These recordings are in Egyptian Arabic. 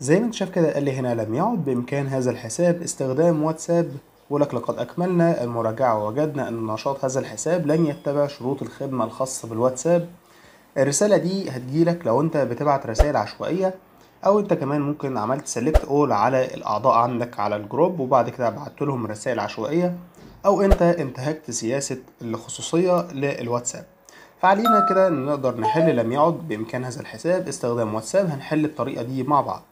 زي ما انت شايف كده قال لي هنا لم يعد بإمكان هذا الحساب استخدام واتساب ولك لقد أكملنا المراجعة ووجدنا أن نشاط هذا الحساب لن يتبع شروط الخدمة الخاصة بالواتساب الرسالة دي هتجيلك لو انت بتبعت رسائل عشوائية او انت كمان ممكن عملت سيلكت اول على الاعضاء عندك على الجروب وبعد كده بعت لهم رسائل عشوائية او انت انتهكت سياسة الخصوصية للواتساب فعلينا كده ان نقدر نحل لم يعد بامكان هذا الحساب استخدام واتساب هنحل الطريقة دي مع بعض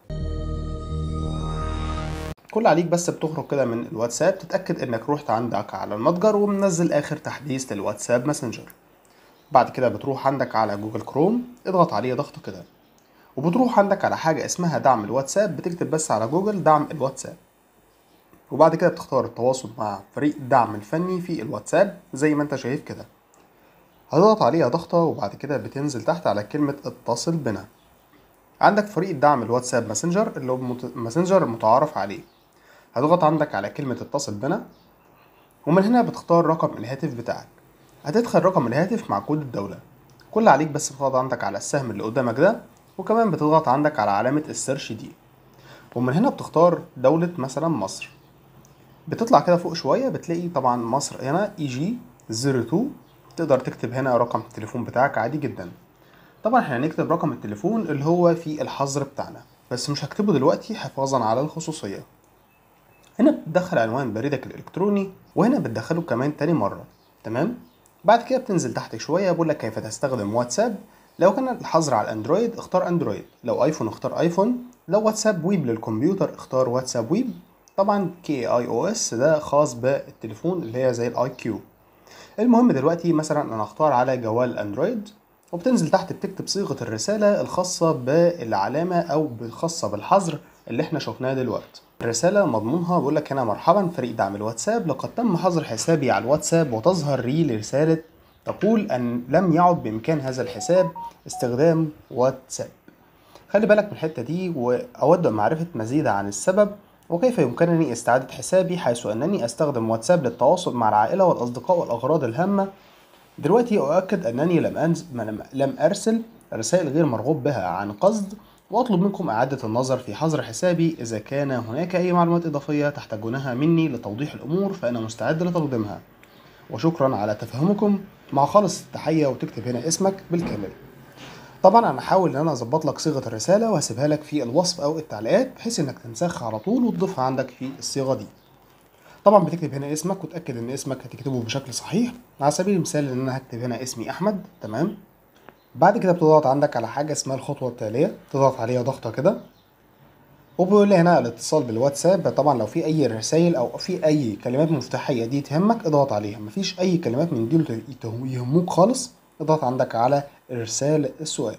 كل عليك بس بتخرج كده من الواتساب تتأكد انك رحت عندك على المتجر ومنزل اخر تحديث للواتساب ماسنجر بعد كده بتروح عندك على جوجل كروم اضغط عليه ضغطة كده وبتروح عندك على حاجة اسمها دعم الواتساب بتكتب بس على جوجل دعم الواتساب وبعد كده بتختار التواصل مع فريق الدعم الفني في الواتساب زي ما انت شايف كده هتضغط عليها ضغطة وبعد كده بتنزل تحت على كلمة اتصل بنا عندك فريق الدعم الواتساب ماسنجر اللي هو مت... ماسنجر المتعارف عليه هتضغط عندك على كلمة اتصل بنا ومن هنا بتختار رقم الهاتف بتاعك هتدخل رقم الهاتف مع كود الدولة كل عليك بس بتضغط عندك على السهم اللي قدامك ده وكمان بتضغط عندك على علامة السيرش دي ومن هنا بتختار دولة مثلا مصر بتطلع كده فوق شوية بتلاقي طبعا مصر هنا اي جي 02 تقدر تكتب هنا رقم التليفون بتاعك عادي جدا طبعا احنا هنكتب رقم التليفون اللي هو في الحظر بتاعنا بس مش هكتبه دلوقتي حفاظا على الخصوصية هنا بتدخل عنوان بريدك الالكتروني وهنا بتدخله كمان تاني مرة تمام بعد كده بتنزل تحت شوية بيقول لك كيف تستخدم واتساب لو كان الحظر على الاندرويد اختار اندرويد لو ايفون اختار ايفون لو واتساب ويب للكمبيوتر اختار واتساب ويب طبعا كي اي او اس ده خاص بالتليفون اللي هي زي الاي كيو المهم دلوقتي مثلا انا اختار على جوال اندرويد وبتنزل تحت بتكتب صيغة الرسالة الخاصة بالعلامة أو الخاصة بالحظر اللي احنا شفناه دلوقتي الرسالة مضمونها بيقول لك هنا مرحبا فريق دعم الواتساب لقد تم حظر حسابي على الواتساب وتظهر لي رسالة تقول أن لم يعد بإمكان هذا الحساب استخدام واتساب خلي بالك من الحتة دي وأود معرفة مزيد عن السبب وكيف يمكنني استعادة حسابي حيث أنني أستخدم واتساب للتواصل مع العائلة والأصدقاء والأغراض الهامة دلوقتي أؤكد أنني لم, أنز... لم أرسل رسائل غير مرغوب بها عن قصد وأطلب منكم إعادة النظر في حظر حسابي إذا كان هناك أي معلومات إضافية تحتاجونها مني لتوضيح الأمور فأنا مستعد لتقديمها وشكرا على تفهمكم مع خالص التحية وتكتب هنا اسمك بالكامل طبعا انا هحاول ان انا اظبط لك صيغه الرساله وهسيبها لك في الوصف او التعليقات بحيث انك تنسخها على طول وتضيفها عندك في الصيغه دي طبعا بتكتب هنا اسمك وتاكد ان اسمك هتكتبه بشكل صحيح على سبيل المثال ان انا هكتب هنا اسمي احمد تمام بعد كده بتضغط عندك على حاجه اسمها الخطوه التاليه تضغط عليها ضغطه كده وبيقول لي هنا الاتصال بالواتساب طبعا لو في اي رسائل او في اي كلمات مفتاحيه دي تهمك اضغط عليها مفيش اي كلمات من دي يهموك خالص اضغط عندك على ارسال السؤال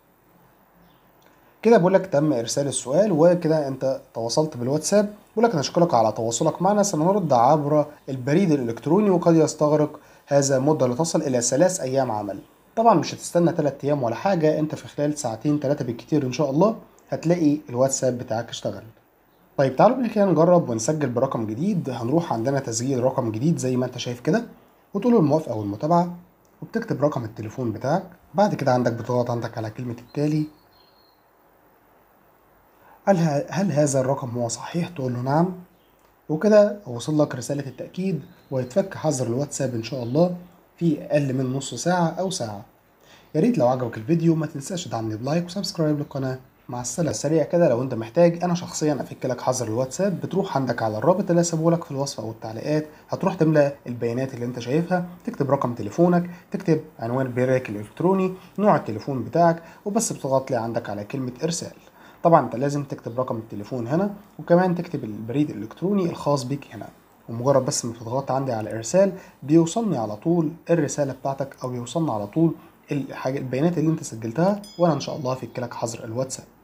كده بقول لك تم ارسال السؤال وكده انت تواصلت بالواتساب بقول لك نشكرك على تواصلك معنا سنرد عبر البريد الالكتروني وقد يستغرق هذا مدة لتصل الى ثلاث ايام عمل طبعا مش هتستنى 3 ايام ولا حاجة انت في خلال ساعتين ثلاثة بالكتير ان شاء الله هتلاقي الواتساب بتاعك اشتغل طيب تعالوا بينا كده نجرب ونسجل برقم جديد هنروح عندنا تسجيل رقم جديد زي ما انت شايف كده وتقول الموافقة والمتابعة وبتكتب رقم التليفون بتاعك بعد كده عندك بتضغط عندك على كلمة التالي هل, هل هذا الرقم هو صحيح تقول له نعم وكده وصل لك رسالة التأكيد ويتفك حظر الواتساب إن شاء الله في أقل من نص ساعة أو ساعة يا ريت لو عجبك الفيديو ما تنساش تدعمني بلايك وسبسكرايب للقناة مع السلامة سريع كده لو انت محتاج انا شخصيا افك لك حظر الواتساب بتروح عندك على الرابط اللي هسيبه لك في الوصف او التعليقات هتروح تملى البيانات اللي انت شايفها تكتب رقم تليفونك تكتب عنوان بريدك الالكتروني نوع التليفون بتاعك وبس بتضغط لي عندك على كلمة ارسال طبعا انت لازم تكتب رقم التليفون هنا وكمان تكتب البريد الالكتروني الخاص بيك هنا ومجرد بس ما بتضغط عندي على ارسال بيوصلني على طول الرسالة بتاعتك او بيوصلني على طول الحاجة البيانات اللي انت سجلتها وانا ان شاء الله افك لك حظر الواتساب